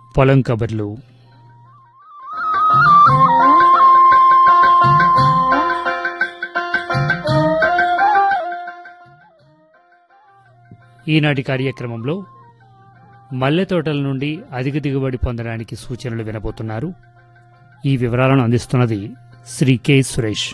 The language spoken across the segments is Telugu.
పొలం కబర్లు ఈనాటి కార్యక్రమంలో మల్లె తోటల నుండి అధిక దిగుబడి పొందడానికి సూచనలు వినబోతున్నారు ఈ వివరాలను అందిస్తున్నది శ్రీ కె సురేష్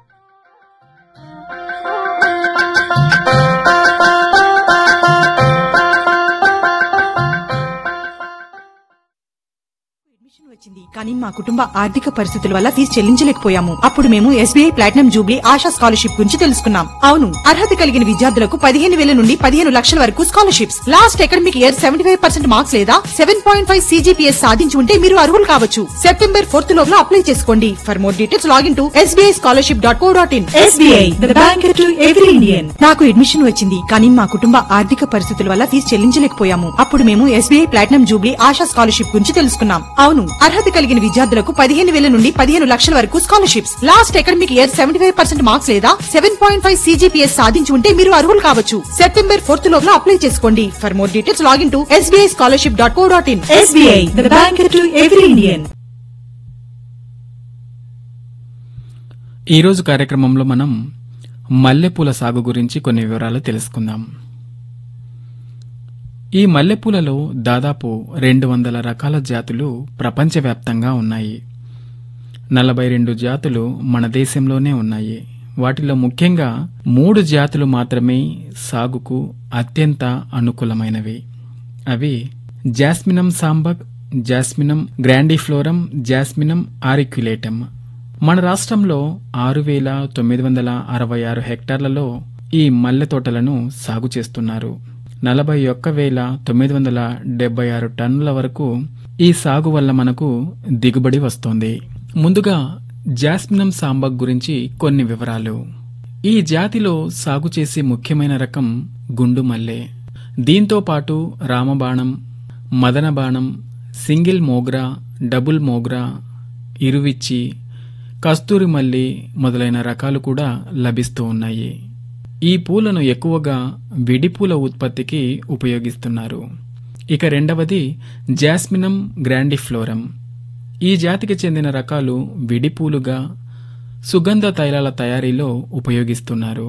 అడ్మిషన్ వచ్చింది కానీ మా కుటుంబ ఆర్థిక పరిస్థితుల వల్ల ఫీజు చెల్లించలేకపోయాము అప్పుడు మేము SBI platinum jubilee Asha scholarship గురించి తెలుసుకున్నాం అవును అర్హత కలిగిన విద్యార్థులకు పదిహేను వేల నుండి పదిహేను లక్షల వరకు scholarships last academic year seventy five percent marks లేదా సెవెన్ పాయింట్ ఫైవ్ సీజీపీఎస్ సాధించి ఉంటే మీరు అర్హులు కావచ్చు సెప్టెంబర్ ఫోర్త్ లోపల అప్లై చేసుకోండి for more details login to SBI scholarship dot co dot in SBI bank to every Indian నాకు అడ్మిషన్ వచ్చింది కానీ మా కుటుంబ ఆర్థిక పరిస్థితుల వల్ల ఫీజు చెల్లించలేకపోయాము అప్పుడు మేము SBI platinum jubilee Asha scholarship గురించి తెలుసుకున్నాం అవును అర్హత కలిగిన విద్యార్థులకు పదిహేను వేల నుండి పదిహేను లక్షల వరకు scholarships last academic year seventy five percent marks లేదా సెవెన్ పాయింట్ ఫైవ్ సీజీపీఎస్ సాధించి ఉంటే మీరు అర్హులు కావచ్చు సెప్టెంబర్ ఫోర్త్ లోపల అప్లై చేసుకోండి for more details login to SBI scholarship dot co dot in SBI bank to every Indian ఈరోజు కార్యక్రమంలో మనం మల్లెపూల సాగు గురించి కొన్ని వివరాలు తెలుసుకుందాం ఈ మల్లెపూలలో దాదాపు రెండు వందల రకాల జాతులు ప్రపంచవ్యాప్తంగా ఉన్నాయి నలభై రెండు జాతులు మన దేశంలోనే ఉన్నాయి వాటిలో ముఖ్యంగా మూడు జాతులు మాత్రమే సాగుకు అత్యంత అనుకూలమైనవి అవి జాస్మినం సాంబక్ జాస్మినం గ్రాండిఫ్లోరం జాస్మినం ఆరిక్యులేటమ్ మన రాష్ట్రంలో ఆరు వేల తొమ్మిది వందల అరవై ఆరు హెక్టార్లలో ఈ మల్లె తోటలను సాగు చేస్తున్నారు నలభై ఒక్క వేల తొమ్మిది వందల డెబ్బై ఆరు టన్నుల వరకు ఈ సాగు వల్ల మనకు దిగుబడి వస్తోంది ముందుగా జాస్మినం సాంబక్ గురించి కొన్ని వివరాలు ఈ జాతిలో సాగు చేసే ముఖ్యమైన రకం గుండు మల్లె దీంతో పాటు రామబాణం మదనబాణం సింగిల్ మోగ్రా డబుల్ మోగ్రా ఇరువిచ్చి కస్తూరి మల్లి మొదలైన రకాలు కూడా లభిస్తూ ఉన్నాయి ఈ పూలను ఎక్కువగా విడిపూల ఉత్పత్తికి ఉపయోగిస్తున్నారు ఇక రెండవది జాస్మినం గ్రాండిఫ్లోరం ఈ జాతికి చెందిన రకాలు విడిపూలుగా సుగంధ తైలాల తయారీలో ఉపయోగిస్తున్నారు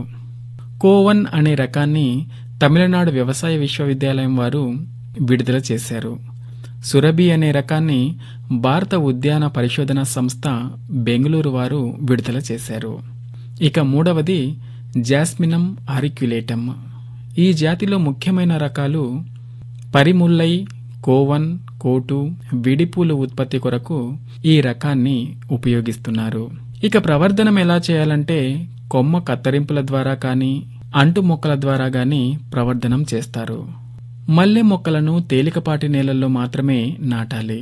కోవన్ అనే రకాన్ని తమిళనాడు వ్యవసాయ విశ్వవిద్యాలయం వారు విడుదల చేశారు సురభి అనే రకాన్ని భారత ఉద్యాన పరిశోధన సంస్థ బెంగళూరు వారు విడుదల చేశారు ఇక మూడవది జాస్మినం ఆరిక్యులేటమ్ ఈ జాతిలో ముఖ్యమైన రకాలు పరిముల్లై కోవన్ కోటు విడిపూలు ఉత్పత్తి కొరకు ఈ రకాన్ని ఉపయోగిస్తున్నారు ఇక ప్రవర్ధనం ఎలా చేయాలంటే కొమ్మ కత్తరింపుల ద్వారా కానీ అంటు మొక్కల ద్వారా గాని ప్రవర్ధనం చేస్తారు మల్లె మొక్కలను తేలికపాటి నేలల్లో మాత్రమే నాటాలి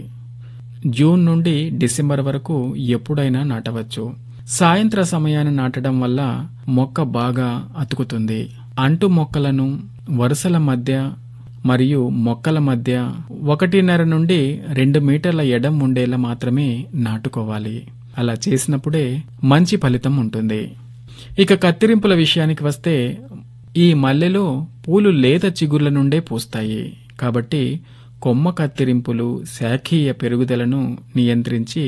జూన్ నుండి డిసెంబర్ వరకు ఎప్పుడైనా నాటవచ్చు సాయంత్ర సమయాన్ని నాటడం వల్ల మొక్క బాగా అతుకుతుంది అంటు మొక్కలను వరుసల మధ్య మరియు మొక్కల మధ్య ఒకటిన్నర నుండి రెండు మీటర్ల ఎడం ఉండేలా మాత్రమే నాటుకోవాలి అలా చేసినప్పుడే మంచి ఫలితం ఉంటుంది ఇక కత్తిరింపుల విషయానికి వస్తే ఈ మల్లెలో పూలు లేత చిగుర్ల నుండే పూస్తాయి కాబట్టి కొమ్మ కత్తిరింపులు శాఖీయ పెరుగుదలను నియంత్రించి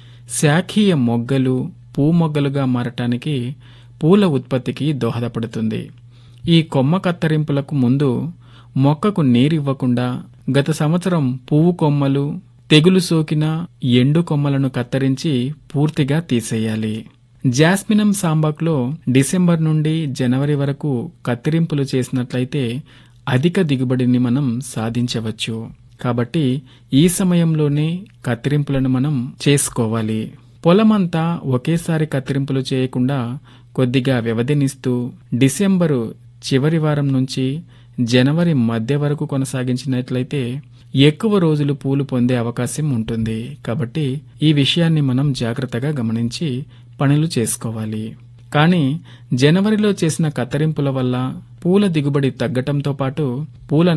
శాఖీయ మొగ్గలు పూమొగ్గలుగా మారటానికి పూల ఉత్పత్తికి దోహదపడుతుంది ఈ కొమ్మ కత్తిరింపులకు ముందు మొక్కకు నీరివ్వకుండా గత సంవత్సరం పువ్వు కొమ్మలు తెగులు సోకిన ఎండు కొమ్మలను కత్తిరించి పూర్తిగా తీసేయాలి జాస్మినం సాంబాక్లో డిసెంబర్ నుండి జనవరి వరకు కత్తిరింపులు చేసినట్లయితే అధిక దిగుబడిని మనం సాధించవచ్చు కాబట్టి ఈ సమయంలోనే కత్తిరింపులను మనం చేసుకోవాలి పొలమంతా ఒకేసారి కత్తిరింపులు చేయకుండా కొద్దిగా వ్యవధినిస్తూ డిసెంబరు చివరి వారం నుంచి జనవరి మధ్య వరకు కొనసాగించినట్లయితే ఎక్కువ రోజులు పూలు పొందే అవకాశం ఉంటుంది కాబట్టి ఈ విషయాన్ని మనం జాగ్రత్తగా గమనించి పనులు చేసుకోవాలి కానీ జనవరిలో చేసిన కత్తిరింపుల వల్ల పూల దిగుబడి తగ్గటంతో పాటు పూల